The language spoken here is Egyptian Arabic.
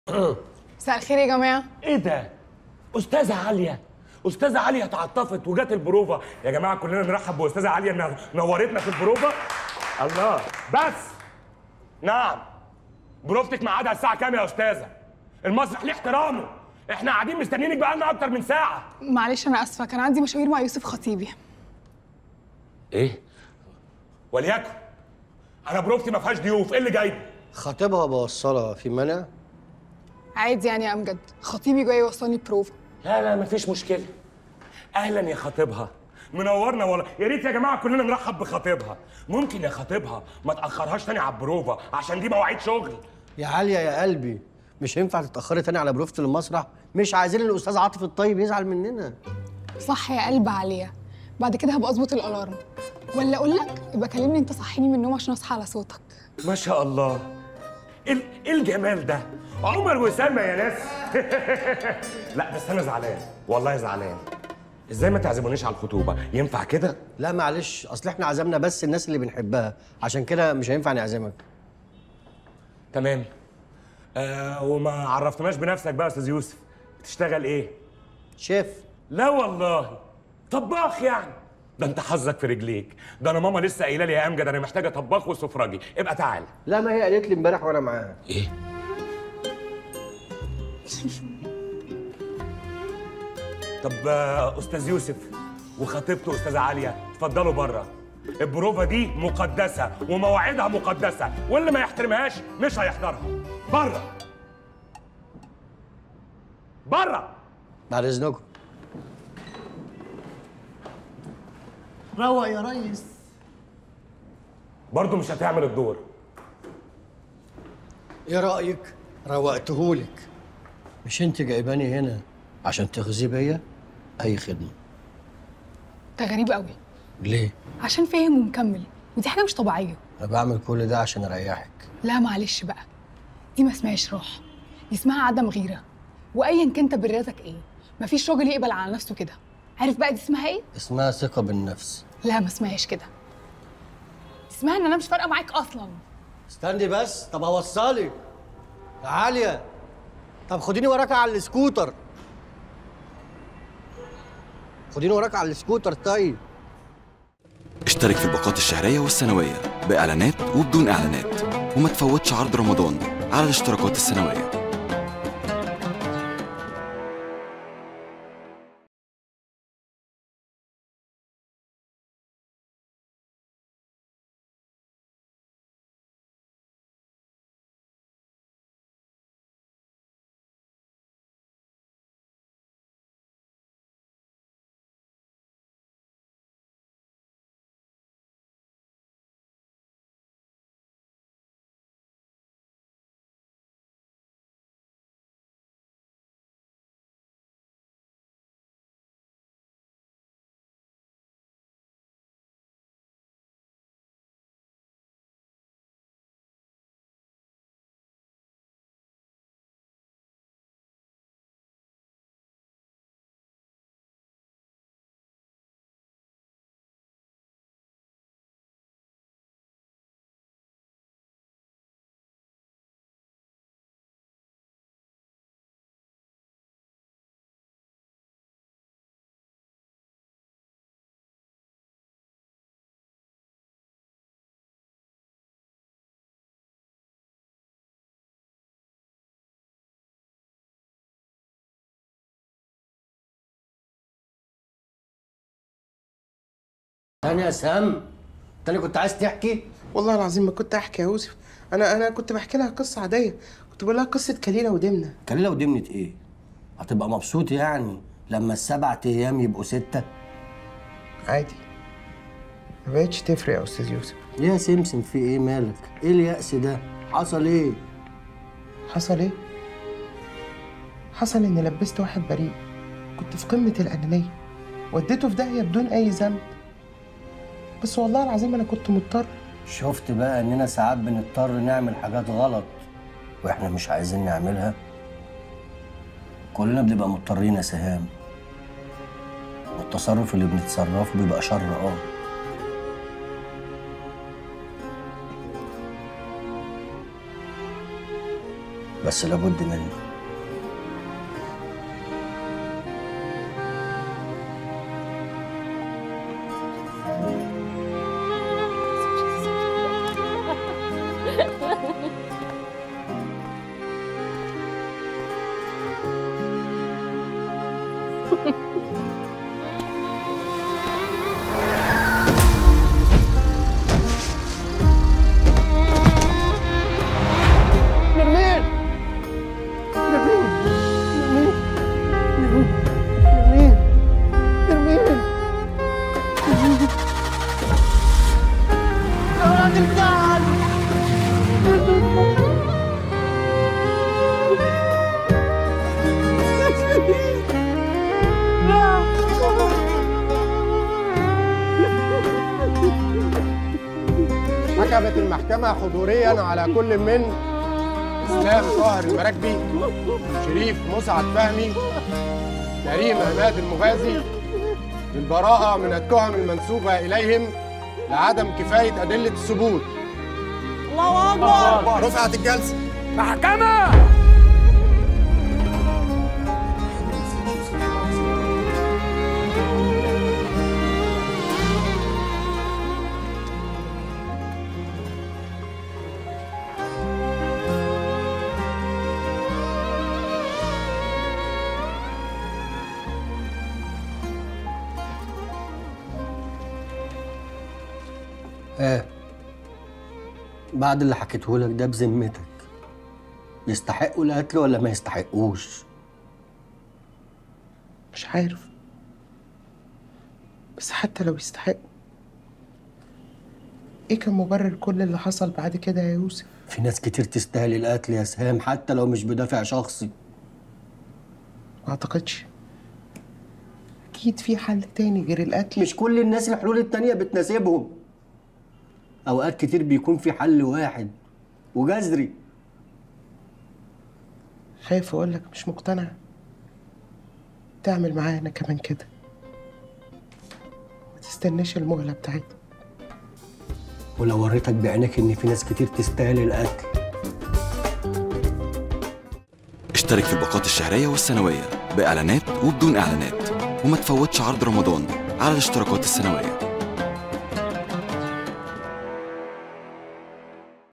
مساء الخير يا جماعه ايه ده؟ استاذه عليا استاذه عليا اتعطفت وجات البروفه يا جماعه كلنا نرحب باستاذه عليا انها نورتنا في البروفه الله بس نعم بروفتك ميعادها الساعه كام يا استاذه المسرح ليه احترامه احنا قاعدين مستنيينك بقالنا اكتر من ساعه معلش انا اسفه كان عندي مشاوير مع يوسف خطيبي ايه وليكن انا بروفتي ما فيهاش ضيوف ايه اللي جايبه خطيبها بوصلها في مانع عادي يعني يا امجد خطيبي جاي يوصلني بروفا لا لا مفيش مشكله اهلا يا خطيبها منورنا والله يا ريت يا جماعه كلنا نرحب بخطيبها ممكن يا خطيبها ما تاخرهاش تاني على البروفه عشان دي مواعيد شغل يا عالية يا قلبي مش هينفع تتأخري تاني على بروفة المسرح مش عايزين الأستاذ عاطف الطيب يزعل مننا صح يا قلب عليا بعد كده هبقى اظبط الالارم ولا اقول لك يبقى كلمني انت صحيني من النوم عشان اصحى على صوتك ما شاء الله ايه ال- إيه الجمال ده عمر وسلمى يا ناس لا بس انا زعلان والله زعلان ازاي ما تعزمونيش على الخطوبه ينفع كده لا معلش أصل إحنا عزمنا بس الناس اللي بنحبها عشان كده مش هينفع نعزمك تمام آه وما عرفتناش بنفسك بقى يا استاذ يوسف بتشتغل ايه شيف لا والله طباخ يعني ده انت حظك في رجليك ده انا ماما لسه قايله لي يا امجد انا محتاجه طباخ وسفرجي ابقى تعالى لا ما هي قالت لي امبارح وأنا معاها ايه طب آه، استاذ يوسف وخطيبته استاذه عاليه اتفضلوا بره البروفه دي مقدسه ومواعيدها مقدسه واللي ما يحترمهاش مش هيحضرها بره بره بعد إذنكم روق يا ريس برضه مش هتعمل الدور إيه رأيك؟ روقتهولك مش أنت جايباني هنا عشان تغذي بيا؟ أي خدمة انت غريب قوي ليه؟ عشان فاهم ومكمل ودي حاجه مش طبيعيه أنا بعمل كل ده عشان أريحك لا معلش بقى دي ما اسمهاش راحه دي اسمها عدم غيره وايا كان تبريراتك ايه مفيش راجل يقبل على نفسه كده عارف بقى دي اسمها ايه اسمها ثقة بالنفس لا ما اسمهاش كده اسمها ان انا مش فارقه معاك اصلا استني بس طب اوصلك يا عالية طب خديني وراك على السكوتر خديني وراك على السكوتر طيب اشترك في الباقات الشهرية والسنوية بإعلانات وبدون إعلانات وما تفوتش عرض رمضان على الاشتراكات السنوية تاني يا سام تاني كنت عايز تحكي والله العظيم ما كنت احكي يا يوسف انا انا كنت بحكي لها قصه عاديه كنت بقول لها قصه كليله ودمنه كليلة ودمنة ايه هتبقى مبسوط يعني لما السبع ايام يبقوا ستة عادي ما بقتش تفرق يا استاذ يوسف يا سمسم في ايه مالك ايه اليأس ده حصل ايه حصل ايه حصل اني لبست واحد بريء كنت في قمه الانانيه وديته في داهيه بدون اي ذنب بس والله العظيم انا كنت مضطر شفت بقى اننا ساعات بنضطر نعمل حاجات غلط واحنا مش عايزين نعملها كلنا بنبقى مضطرين يا سهام والتصرف اللي بنتصرفه بيبقى شر اه بس لابد منه نرمين نرمين نرمين نرمين نرمين نرمين يا ولاد الكلب حكمت المحكمة حضوريا على كل من اسلام طاهر المراكبي شريف مسعد فهمي كريم عماد المغازي بالبراءة من التهم المنسوبة إليهم لعدم كفاية أدلة الثبوت الله أكبر رفعت الجلسة محكمة ايه بعد اللي حكيته لك ده بذمتك يستحقوا القتل ولا ما يستحقوش مش عارف بس حتى لو يستحقوا ايه كان مبرر كل اللي حصل بعد كده يا يوسف في ناس كتير تستاهل القتل يا سهام حتى لو مش بدافع شخصي ما اعتقدش اكيد في حل تاني غير القتل مش كل الناس الحلول التانية بتناسبهم أوقات كتير بيكون في حل واحد وجذري خايف اقول لك مش مقتنع تعمل معايا انا كمان كده ما تستناش المهلة بتاعتنا ولو وريتك بعينك إن في ناس كتير تستاهل القتل اشترك في الباقات الشهرية والسنوية بإعلانات وبدون إعلانات وما تفوتش عرض رمضان على الاشتراكات السنوية